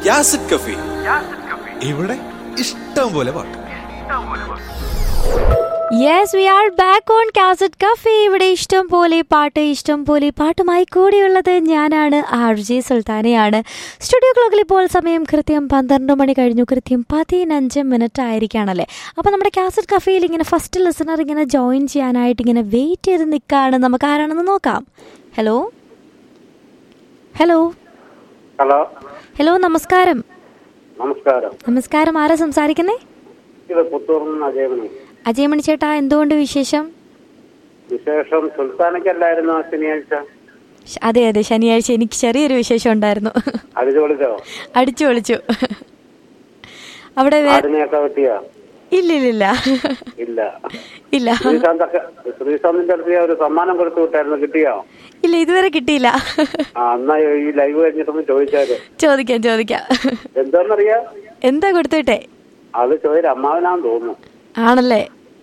യാസിഡ് കഫി ഇവിടെ ഇഷ്ടം പോലെ പാട്ട് yes we are back on cassette cafe ഇവിടെ ഇഷ്ടം പോലെ പാട്ട് ഇഷ്ടം പോലെ പാട്ടുമായി കൂടിയുള്ളത് ഞാനാണ് ആർ ജെ സുൽത്താനയാണ് സ്റ്റുഡിയോ ക്ലോക്കിൽ ഇപ്പോൾ സമയം കൃത്യം പന്ത്രണ്ട് മണി കഴിഞ്ഞു കൃത്യം പതിനഞ്ച് മിനിറ്റ് ആയിരിക്കുകയാണല്ലേ അപ്പോൾ നമ്മുടെ കാസറ്റ് കഫേയിൽ ഇങ്ങനെ ഫസ്റ്റ് ലിസണർ ഇങ്ങനെ ജോയിൻ ചെയ്യാനായിട്ട് ഇങ്ങനെ വെയിറ്റ് ചെയ്ത് നിൽക്കുകയാണ് നമുക്ക് ആരാണെന്ന് നോക്കാം ഹലോ ഹലോ ഹലോ ഹലോ നമസ്കാരം നമസ്കാരം നമസ്കാരം ആരാ സംസാരിക്കുന്നേ ഇത് പുത്തൂർന്ന് അജയമണി അജയമണി ചേട്ടാ എന്തുകൊണ്ട് വിശേഷം വിശേഷം സുൽത്താനയ്ക്കല്ലായിരുന്നു ആ ശനിയാഴ്ച ശ- അതെ അതെ ശനിയാഴ്ച എനിക്ക് ചെറിയൊരു വിശേഷം ഉണ്ടായിരുന്നു അടിച്ചു വിളിച്ചോ അടിച്ചു പൊളിച്ചു അവിടെ വേ- ആടിനെയൊക്കെ വെട്ടിയ ഇല്ല ഇല്ല ഇല്ല ഇല്ല ഇല്ല ശ്രീശാന്തൊക്കെ ശ്രീശാന്തിന്റെ അടുത്ത് ഞാൻ ഒരു സമ്മാനം കൊടുത്തു വിട്ടായിരുന്നു കിട്ടിയോ ഇല്ല ഇതുവരെ കിട്ടിയില്ല ആ എന്നാ ഈ ലൈവ് കഴിഞ്ഞിട്ടൊന്ന് ചോദിച്ചാല് ചോദിക്കാം ചോദിക്കാം എന്താന്നറിയാ എന്താ കൊടുത്തുവിട്ടെ അത് ചോദിച്ച അമ്മാവനാന്ന് തോന്നുന്നു ആണല്ലേ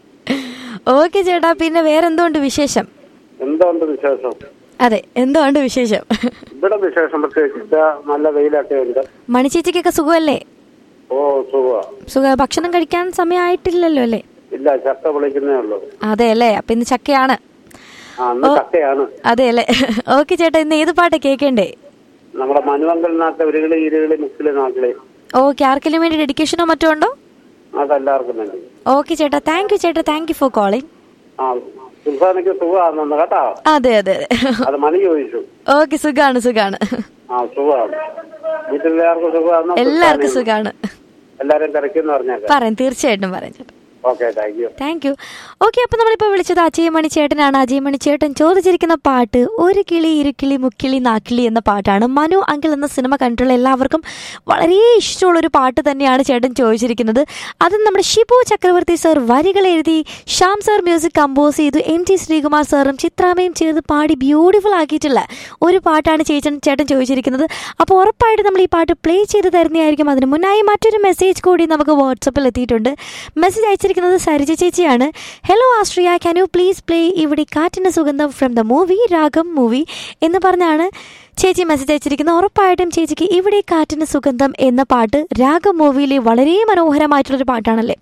ഓക്കെ ചേട്ടാ പിന്നെ വേറെ എന്തുകൊണ്ട് വിശേഷം എന്തുണ്ട് വിശേഷം അതെ എന്തുകൊണ്ട് വിശേഷം ഇവിടെ വിശേഷം പ്രത്യേകിച്ച് ഇതാ നല്ല വെയിലൊക്കെ ഉണ്ട് മണിച്ചേച്ചിക്കൊക്കെ സുഖമല്ലേ ഓ സുഖ സുഖ ഭക്ഷണം കഴിക്കാൻ സമയമായിട്ടില്ലല്ലോ അല്ലേ ഇല്ല ചക്ക വിളിക്കുന്നേ ഉള്ളൂ അതെ അല്ലേ അപ്പൊ ഇന്ന് ചക്കയാണ് ആ അന്ന് ചക്കയാണ് അതെ അല്ലേ ഓക്കെ ചേട്ടാ ഇന്ന് ഏത് പാട്ടാ കേൾക്കണ്ടേ നമ്മുടെ മനുവങ്കൽ നാട്ടിലെ ഉരുകളി ഇരുകളി മുക്കിലെ നാട്ടിലെ ഓക്കെ ആർക്കെങ്കിലും വേണ്ടി ഡെഡിക്കേഷനോ മറ്റോ ഉണ്ടോ അതെല്ലാവർക്കും വേണ്ടി ഓക്കെ ചേട്ടാ താങ്ക് യു ചേട്ടാ താങ്ക് യു ഫോർ കോളിംഗ് ആ സുൽത്താനയ്ക്ക് സുഖമാണെന്ന് കേട്ടോ അതെ അതെ അതെ അത് മണി ചോദിച്ചു ഓക്കെ സുഖാണ് സുഖാണ് ആ സുഖമാണ് വീട്ടിലെല്ലാവർക്കും സുഖമാണോ എല്ലാവർക്കും സുഖാണ് എല്ലാരും തിരക്കെന്ന് പറഞ്ഞേക്കാം പറയാം തീർച്ചയായിട്ടും പറയാം ചേട്ടാ okay thank you thank you okay അപ്പോൾ നമ്മളിപ്പോൾ വിളിച്ചത് അജയമണി ചേട്ടനാണ് അജയമണി ചേട്ടൻ ചോദിച്ചിരിക്കുന്ന പാട്ട് ഒരു കിളി ഇരുക്കിളി മുക്കിളി നാക്കിളി എന്ന പാട്ടാണ് മനു അങ്കിൾ എന്ന സിനിമ കണ്ടിട്ടുള്ള എല്ലാവർക്കും വളരെ ഇഷ്ടമുള്ളൊരു പാട്ട് തന്നെയാണ് ചേട്ടൻ ചോദിച്ചിരിക്കുന്നത് അത് നമ്മുടെ ഷിബു ചക്രവർത്തി സർ വരികൾ എഴുതി ശ്യാം സർ മ്യൂസിക് കമ്പോസ് ചെയ്തു എം ടി ശ്രീകുമാർ സാറും ചിത്രാമയും ചേർന്ന് പാടി ബ്യൂട്ടിഫുൾ ആക്കിയിട്ടുള്ള ഒരു പാട്ടാണ് ചേച്ചൻ ചേട്ടൻ ചോദിച്ചിരിക്കുന്നത് അപ്പോൾ ഉറപ്പായിട്ട് നമ്മൾ ഈ പാട്ട് പ്ലേ ചെയ്ത് തരുന്നതായിരിക്കും അതിന് മുന്നായി മറ്റൊരു മെസ്സേജ് കൂടി നമുക്ക് വാട്സപ്പിൽ എത്തിയിട്ടുണ്ട് മെസ്സേജ് അയച്ചിരിക്കുന്നത് സരിജ ചേച്ചിയാണ് hello Astria can you please play ഇവിടെ കാറ്റിൻ്റെ സുഗന്ധം from the movie Ragam movie എന്ന് പറഞ്ഞാണ് ചേച്ചി മെസ്സേജ് അയച്ചിരിക്കുന്നത് ഉറപ്പായിട്ടും ചേച്ചിക്ക് ഇവിടെ കാറ്റിൻ്റെ സുഗന്ധം എന്ന പാട്ട് രാഗം മൂവിയിലെ വളരെ മനോഹരമായിട്ടുള്ളൊരു പാട്ടാണല്ലേ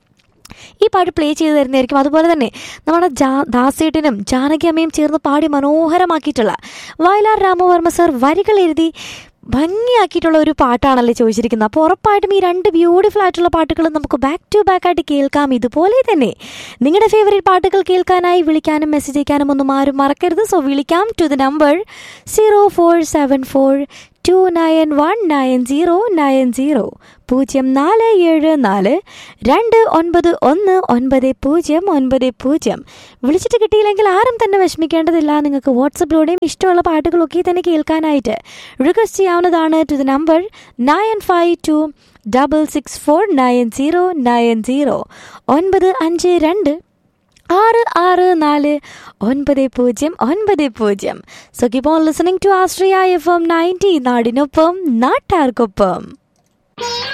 ഈ പാട്ട് പ്ലേ ചെയ്ത് തരുന്നതായിരിക്കും അതുപോലെ തന്നെ നമ്മുടെ ജാ ദാസേട്ടിനും ജാനകി അമ്മയും ചേർന്ന് പാടി മനോഹരമാക്കിയിട്ടുള്ള വയലാർ രാമവർമ്മ സർ വരികൾ എഴുതി ഭംഗിയാക്കിയിട്ടുള്ള ഒരു പാട്ടാണല്ലേ ചോദിച്ചിരിക്കുന്നത് അപ്പോൾ ഉറപ്പായിട്ടും ഈ രണ്ട് ബ്യൂട്ടിഫുൾ ആയിട്ടുള്ള പാട്ടുകൾ നമുക്ക് ബാക്ക് ടു ബാക്ക് ആയിട്ട് കേൾക്കാം ഇതുപോലെ തന്നെ നിങ്ങളുടെ ഫേവറേറ്റ് പാട്ടുകൾ കേൾക്കാനായി വിളിക്കാനും മെസ്സേജ് അയക്കാനും ഒന്നും ആരും മറക്കരുത് സോ വിളിക്കാം to the number zero four seven four two nine one nine zero nine zero പൂജ്യം നാല് ഏഴ് നാല് രണ്ട് ഒൻപത് ഒന്ന് ഒൻപത് പൂജ്യം ഒൻപത് പൂജ്യം വിളിച്ചിട്ട് കിട്ടിയില്ലെങ്കിൽ ആരും തന്നെ വിഷമിക്കേണ്ടതില്ല നിങ്ങൾക്ക് വാട്സപ്പിലൂടെയും ഇഷ്ടമുള്ള പാട്ടുകളൊക്കെ തന്നെ കേൾക്കാനായിട്ട് റിക്വസ്റ്റ് ചെയ്യാവുന്നതാണ് to the number nine five two double six four nine zero nine zero ഒൻപത് അഞ്ച് രണ്ട് ആറ് ആറ് നാല് ഒൻപത് പൂജ്യം ഒൻപത് പൂജ്യം so keep on listening to Astria F M ninety നാടിനൊപ്പം നാട്ടാർക്കൊപ്പം